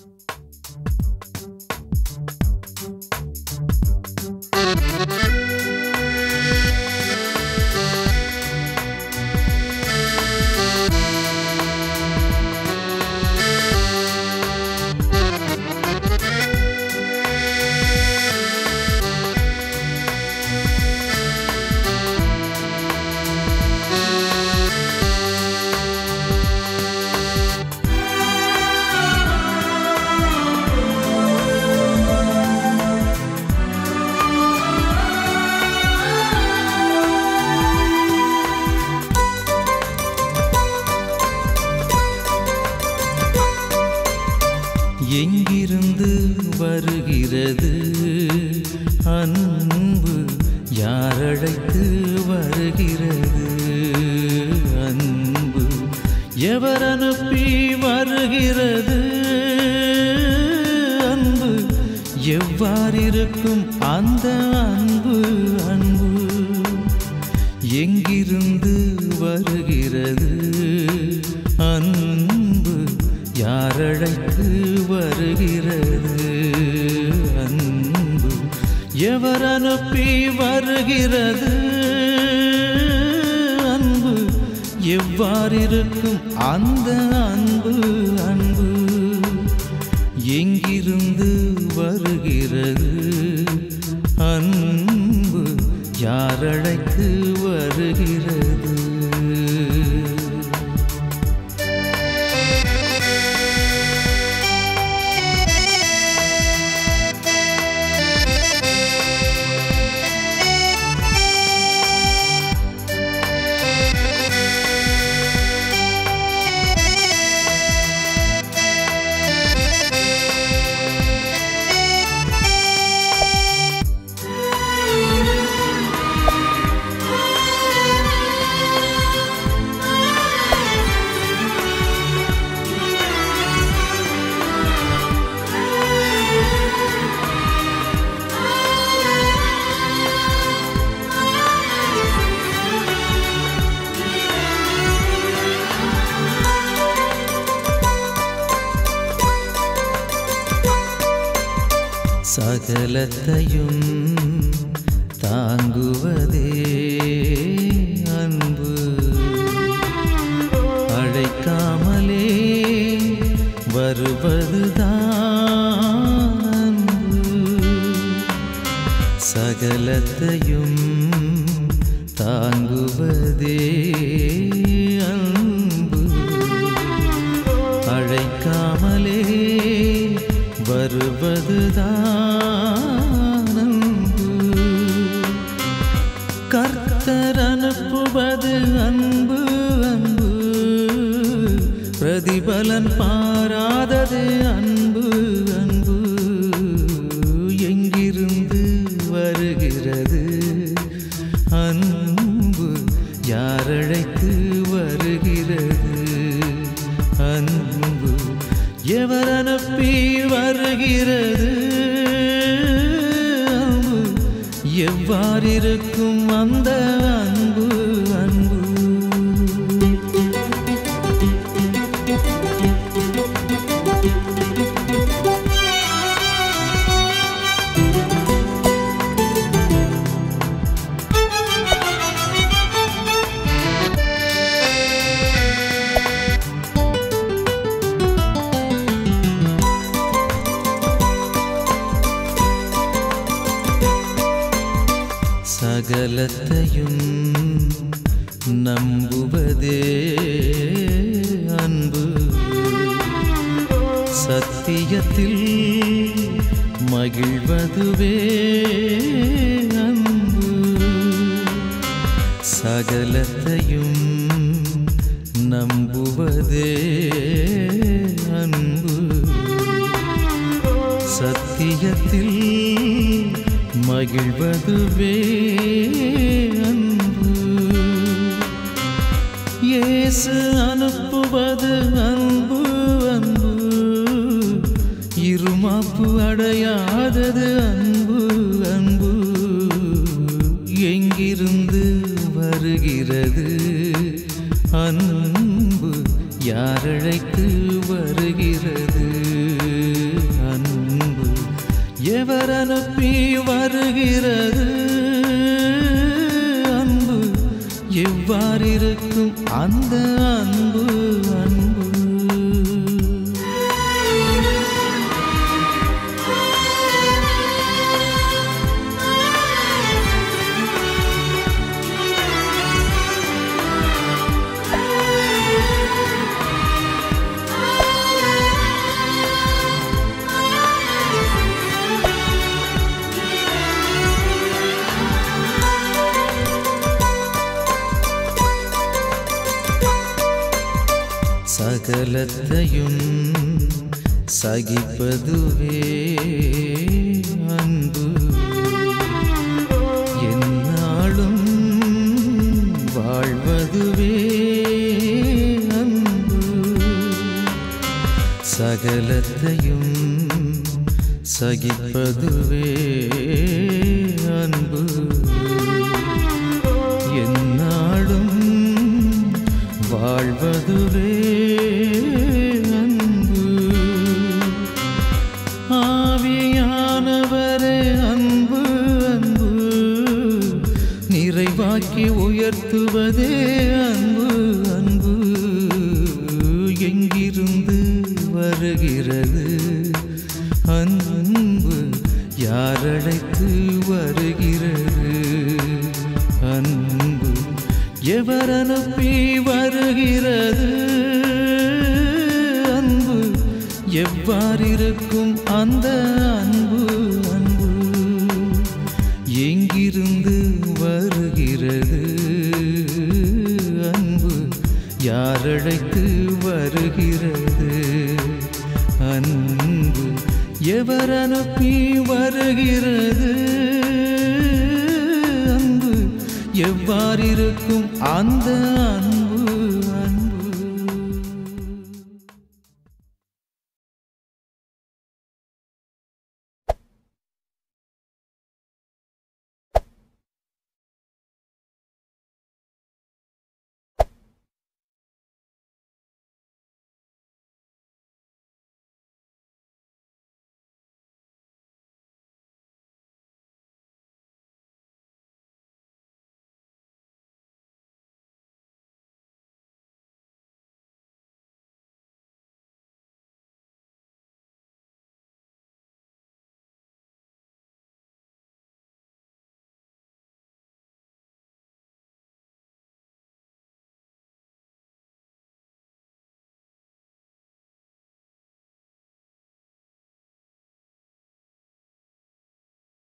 எங்கிருந்து வருகிறது அன்பு யாரழைத்து வருகிறது அன்பு எவர் அனுப்பி வருகிறது அன்பு எவ்வாறிருக்கும் அந்த அன்பு அன்பு எங்கிருந்து வருகிறது அன்பு யாரழைத்து வருகிறது அன்பு எவர் அனுப்பி வருகிறது அன்பு எவ்வாறிருக்கும் அந்த அன்பு அன்பு எங்கிருந்து வருகிறது அன்பு யாரழைத்து வருகிறது சகலத்தையும் தாங்குவதே அன்பு அழைக்காமலே வருவதுதான் அன்பு சகலத்தையும் தாங்குவதே அன்பு அழைக்காமலே வருவதுதான் அன்பு கர்த்தர் அனுப்புவது அன்பு அன்பு பிரதிபலன் பாராதது அன்பு அன்பு எங்கிருந்து வருகிறது அன்பு யாரழைத்து வருகிறது அன்பு எவர் அனுப்பி வருகிறது அன்பு எவ்வாறிருக்கும் அந்த அன்பு அன்பு சகலத்தையும் நம்புவதே அன்பு சத்தியத்தில் மகிழ்வதுவே அன்பு சகலத்தையும் நம்புவதே அன்பு சத்தியத்தில் மகிழ்வதுவே அன்பு இயேசு அனுப்புவது அன்பு அன்பு இருமாப்பு அடையாதது அன்பு அன்பு எங்கிருந்து வருகிறது அன்பு யாரழைத்து வருகிறது எவர் அனுப்பி வருகிறது அன்பு எவ்வாறிருக்கும் அந்த அன்பு அன்பு சகலத்தையும் சகிப்பதுவே அன்பு என்னாலும் வாழ்வதுவே அன்பு சகலத்தையும் சகிப்பதுவே அன்பு என்னாலும் வாழ்வதுவே அன்பு ஆவியானவரே அன்பு அன்பு நிறைவாக்கி உயர்த்துவதே அன்பு அன்பு எங்கிருந்து வருகிறது அன்பு யாரழைத்து வருகிறது அன்பு எவர் அனுப்பி வருகிறது அன்பு எவ்வாறிருக்கும் அந்த அன்பு அன்பு எங்கிருந்து வருகிறது அன்பு யாரழைத்து வருகிறது அன்பு எவர் அனுப்பி வருகிறது அன்பு எவ்வாறிருக்கும் அந்த அன்பு